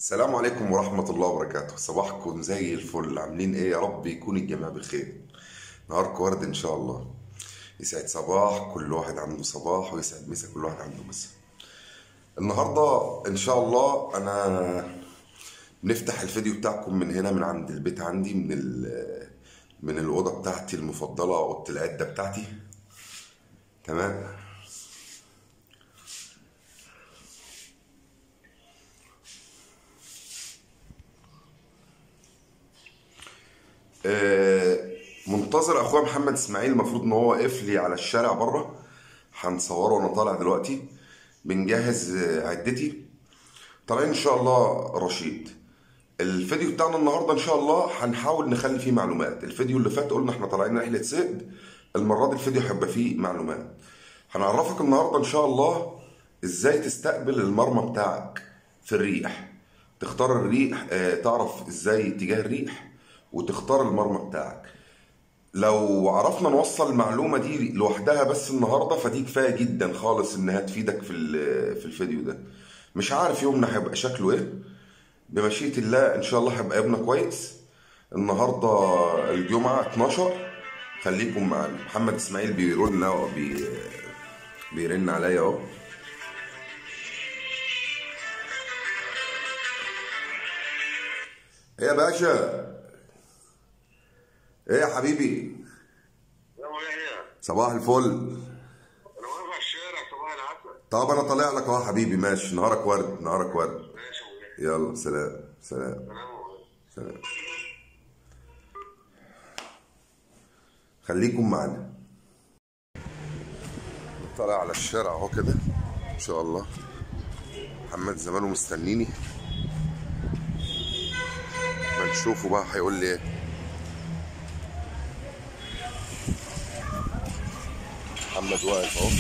السلام عليكم ورحمة الله وبركاته صباحكم زي الفل عاملين ايه يا رب يكون الجميع بخير نهاركم ورد ان شاء الله يسعد صباح كل واحد عنده صباح ويسعد مسا كل واحد عنده مسا النهاردة ان شاء الله انا نفتح الفيديو بتاعكم من هنا من عند البيت عندي من ال من الأوضة بتاعتي المفضلة أوضة العدة بتاعتي تمام آه، منتظر اخويا محمد اسماعيل المفروض ان هو واقف لي على الشارع بره هنصوره وانا طالع دلوقتي بنجهز آه، عدتي طالعين ان شاء الله رشيد الفيديو بتاعنا النهارده ان شاء الله هنحاول نخلي فيه معلومات الفيديو اللي فات قلنا احنا طالعين رحله صيد المره دي الفيديو هيبقى فيه معلومات هنعرفك النهارده ان شاء الله ازاي تستقبل المرمى بتاعك في الريح تختار الريح آه، تعرف ازاي اتجاه الريح وتختار المرمى بتاعك لو عرفنا نوصل المعلومة دي لوحدها بس النهاردة فدي كفاية جدا خالص انها تفيدك في ال- في الفيديو ده مش عارف يومنا هيبقى شكله ايه بمشيئة الله ان شاء الله هيبقى يومنا كويس النهاردة الجمعة 12 خليكم معانا محمد اسماعيل بيرن أهو، بي بيرن عليا اهو ايه يا باشا ايه يا حبيبي يا ابو يحيى صباح الفل انا واقف على الشارع صباح العسل طب انا طالع لك اهو يا حبيبي ماشي نهارك ورد نهارك ورد ماشي يا ابو يحيى يلا سلام سلام سلام يا أبو يحيى. سلام خليكم معانا طالع على الشارع اهو كده ان شاء الله محمد زمانه مستنيني ما نشوفه بقى هيقول لي ايه محمد واقف اهو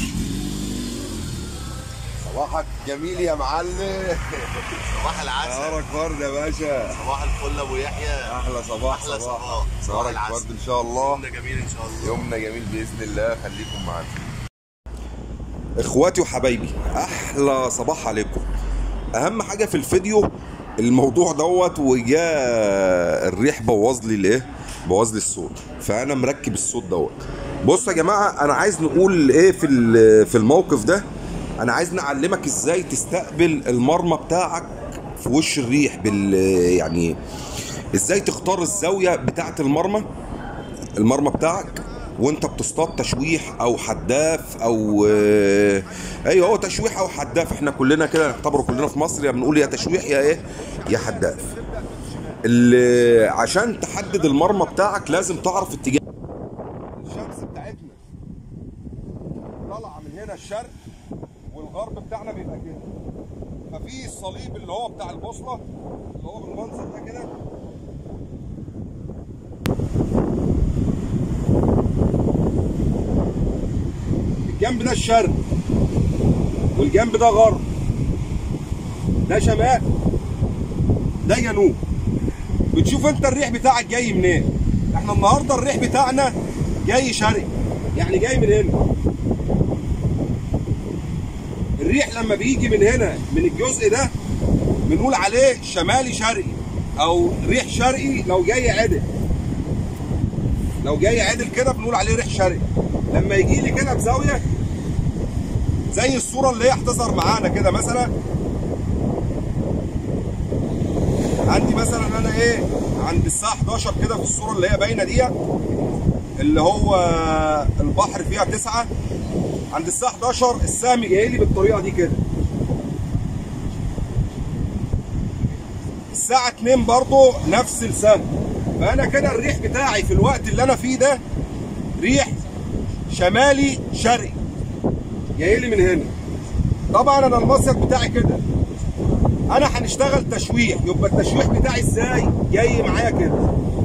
صباحك جميل يا معلم صباح العسل نهارك ورد يا باشا صباح الفل يا ابو يحيى احلى صباح أحلى صباح صباح. صباح نهارك العسل. ورد ان شاء الله يومنا جميل ان شاء الله يومنا جميل باذن الله خليكم معانا اخواتي وحبايبي احلى صباح عليكم اهم حاجه في الفيديو الموضوع دوت وجاء الريح بوظ لي الايه بوظ لي الصوت فانا مركب الصوت دوت بصوا يا جماعه انا عايز نقول ايه في ال- في الموقف ده انا عايز نعلمك ازاي تستقبل المرمى بتاعك في وش الريح بال يعني ازاي تختار الزاويه بتاعه المرمى المرمى بتاعك وانت بتصطاد تشويح او حداف او آه، ايوه هو تشويح او حداف احنا كلنا كده نعتبره كلنا في مصر يا بنقول يا تشويح يا ايه يا حداف اللي عشان تحدد المرمى بتاعك لازم تعرف اتجاه الشمس بتاعتنا طالعه من هنا الشرق والغرب بتاعنا بيبقى كده ففي الصليب اللي هو بتاع البوصله اللي هو بالمنظر ده كده الجنب ده الشرق والجنب ده غرب ده شمال ده جنوب بتشوف انت الريح بتاعك جاي منين احنا النهارده الريح بتاعنا جاي شرقي يعني جاي من هنا الريح لما بيجي من هنا من الجزء ده بنقول عليه شمالي شرقي او ريح شرقي لو جاي عدل لو جاي عدل كده بنقول عليه ريح شرقي لما يجي لي كده بزاويه زي الصوره اللي هي هتظهر معانا كده مثلا عندي مثلا انا ايه عند الساعه 11 كده في الصوره اللي هي باينه دي اللي هو البحر فيها تسعة عند الساعه 11 السهم جاي لي بالطريقه دي كده الساعه 2 برضو نفس السهم فانا كده الريح بتاعي في الوقت اللي انا فيه ده ريح شمالي شرقي جاي لي من هنا طبعا انا المصيف بتاعي كده انا هنشتغل تشويح يبقى التشويح بتاعي ازاي جاي معايا كده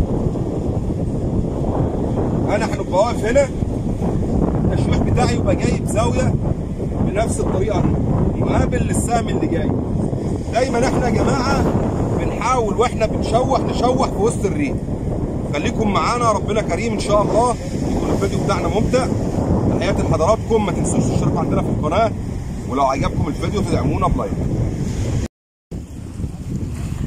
انا هنبقى واقف هنا التشويح بتاعي يبقى جاي بزاويه بنفس الطريقه دي مقابل للسهم اللي جاي دايما احنا يا جماعه بنحاول واحنا بنشوح نشوح في وسط الريح خليكم معانا ربنا كريم ان شاء الله يكون الفيديو بتاعنا ممتع تحياتي لحضراتكم ما تنسوش تشتركوا عندنا في القناه ولو عجبكم الفيديو تدعمونا بلايك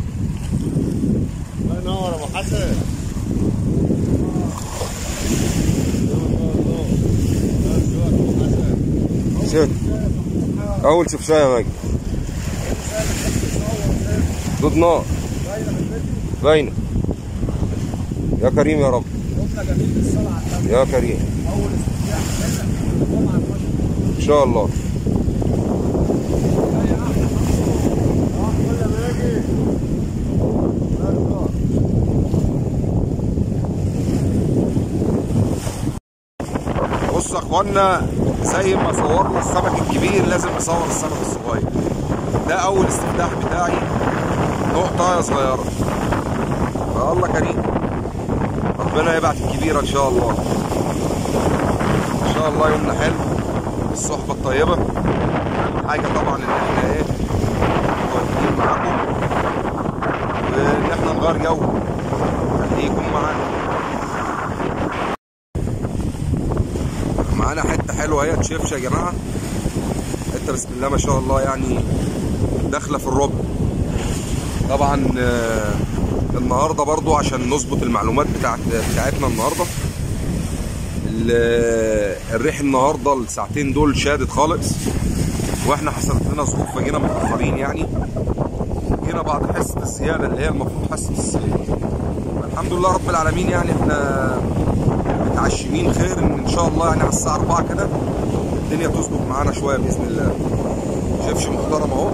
ساتر اول شفشايه يا ماجد ضد نار باينه يا كريم يا رب يا كريم ان شاء الله بصوا يا اخوانا زي ما صورنا السمك الكبير لازم نصور السمك الصغير ده اول استفتاح بتاعي نقطة صغيرة فالله كريم ربنا يبعت الكبيرة ان شاء الله ان شاء الله يومنا حلو الصحبة الطيبة اهم حاجة طبعا ان احنا ايه متواجدين معاكم وان احنا نغير جو خليكم معانا معانا حته حلوه اهي تشيفش يا جماعه حته بسم الله ما شاء الله يعني داخله في الربع طبعا آه، النهارده برضو عشان نظبط المعلومات بتاعت بتاعتنا النهارده ال- الريح النهارده الساعتين دول شادت خالص واحنا حصلت لنا ظروف فجينا متاخرين يعني جينا بعد حصه الزياده اللي هي المفروض حصه الصيف الحمد لله رب العالمين يعني احنا متعشمين خير ان ان شاء الله يعني على الساعه 4 كده الدنيا تظبط معانا شويه باذن الله شفش محترم اهو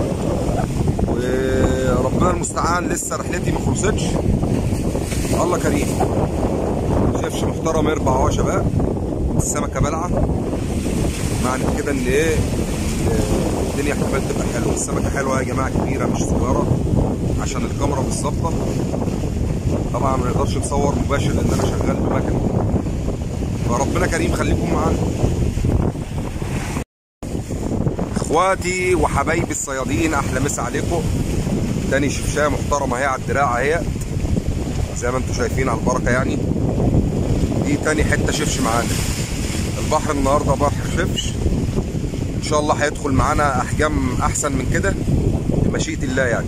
وربنا المستعان لسه رحلتي ما خلصتش الله كريم شفش محترم يربع اهو يا شباب السمكه بلعه معنى كده ان ايه الدنيا احتمال تبقى حلوه السمكه حلوه يا جماعه كبيره مش صغيره عشان الكاميرا مش ظابطه طبعا ما نقدرش نصور مباشر لان انا شغال بمكنه فربنا كريم خليكم معانا اخواتي وحبايبي الصيادين احلى مسا عليكم تاني شفشايه محترمه اهي على الدراع اهي زي ما انتم شايفين على البركه يعني دي تاني حته شفش معانا البحر النهارده بحر شفش ان شاء الله هيدخل معانا احجام احسن من كده بمشيئه الله يعني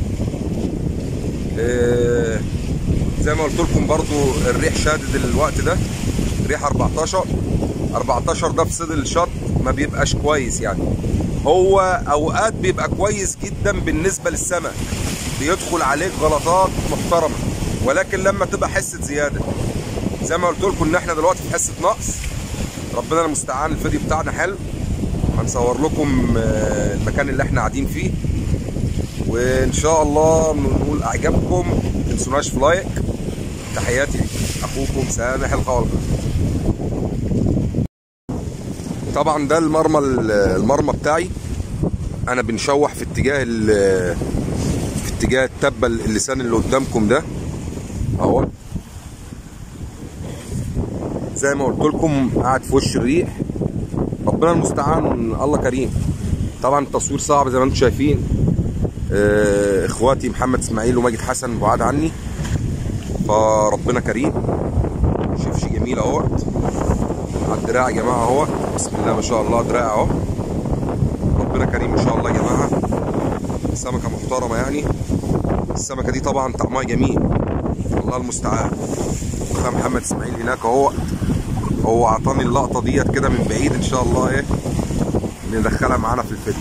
آه، زي ما قلت لكم برضو الريح شادد الوقت ده ريح 14 14 ده في صيد الشط ما بيبقاش كويس يعني هو اوقات بيبقى كويس جدا بالنسبه للسمك بيدخل عليك غلطات محترمه ولكن لما تبقى حصه زياده زي ما قلت لكم ان احنا دلوقتي في حصه نقص ربنا المستعان الفيديو بتاعنا حلو هنصور لكم آه، المكان اللي احنا قاعدين فيه وان شاء الله نقول اعجابكم ما تنسوناش في لايك تحياتي اخوكم سامح الخالق طبعا ده المرمى المرمى بتاعي انا بنشوح في اتجاه ال- في اتجاه التبه اللسان اللي قدامكم ده اهو زي ما قلت لكم قاعد في وش الريح ربنا المستعان الله كريم طبعا التصوير صعب زي ما انتم شايفين آه، اخواتي محمد اسماعيل وماجد حسن بعاد عني فربنا كريم شفش جميل اهوت على الدراع يا جماعه اهوت بسم الله ما شاء الله دراع اهو ربنا كريم ان شاء الله يا جماعه سمكه محترمه يعني السمكه دي طبعا طعمها جميل الله المستعان اخويا محمد اسماعيل هناك اهو هو عطاني اللقطه ديت كده من بعيد ان شاء الله ايه ندخلها معانا في الفيديو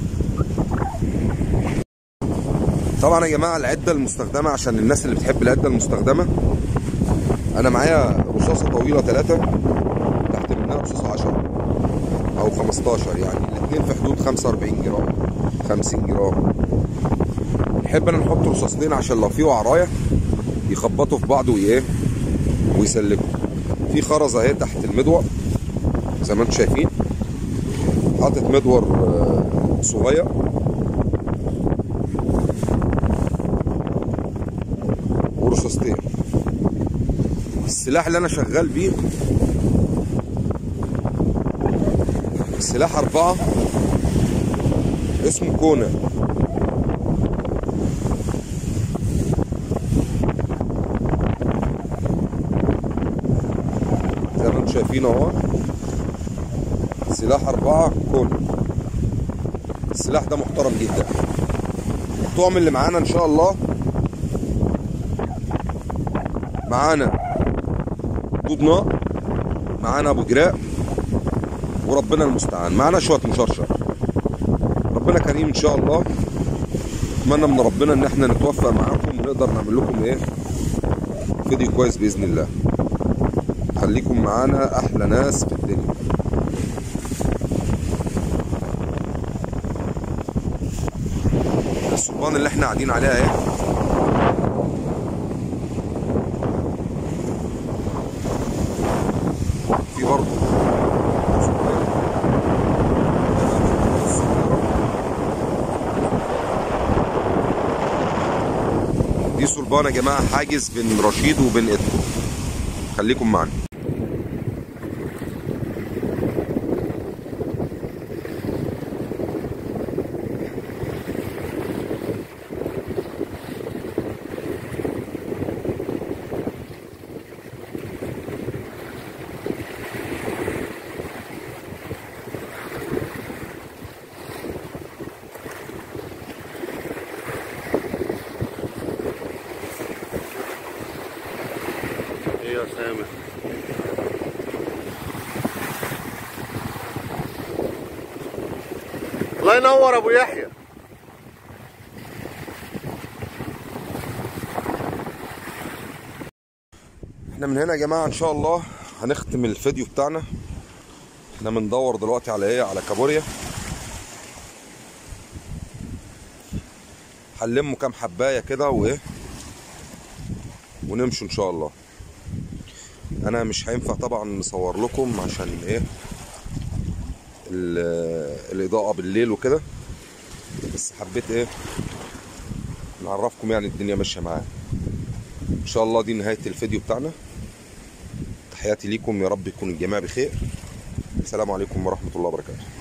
طبعا يا جماعه العده المستخدمه عشان الناس اللي بتحب العده المستخدمه انا معايا رصاصه طويله ثلاثة تحت منها رصاصه 10 او 15 يعني الاثنين في حدود 45 جرام 50 جرام نحب انا نحط رصاصتين عشان لو في وعرايه يخبطوا في بعض وايه ويسلكوا في خرزه اهي تحت المدور زي ما انتم شايفين حاطط مدور آه، صغير ورصاصتين السلاح اللي انا شغال بيه سلاح أربعة اسمه كونا زي ما انتم شايفين اهو سلاح أربعة كونا السلاح ده محترم جدا الطعم اللي معانا ان شاء الله معانا دود نار معانا ابو جراء وربنا المستعان معانا شويه مشرشر ربنا كريم ان شاء الله اتمنى من ربنا ان احنا نتوفق معاكم ونقدر نعمل لكم ايه فيديو كويس باذن الله خليكم معانا احلى ناس في الدنيا الصبان اللي احنا قاعدين عليها اهي في برضه دي صلبان يا جماعه حاجز بين رشيد وبين ادم خليكم معنا ايه يا سامح الله ينور ابو يحيى احنا من هنا يا جماعه ان شاء الله هنختم الفيديو بتاعنا احنا بندور دلوقتي على ايه على كابوريا هنلموا كام حبايه كده وايه ونمشوا ان شاء الله انا مش هينفع طبعا نصور لكم عشان ايه ال- الاضاءه بالليل وكده بس حبيت ايه نعرفكم يعني الدنيا ماشيه معانا ان شاء الله دي نهايه الفيديو بتاعنا تحياتي ليكم يا رب يكون الجميع بخير السلام عليكم ورحمه الله وبركاته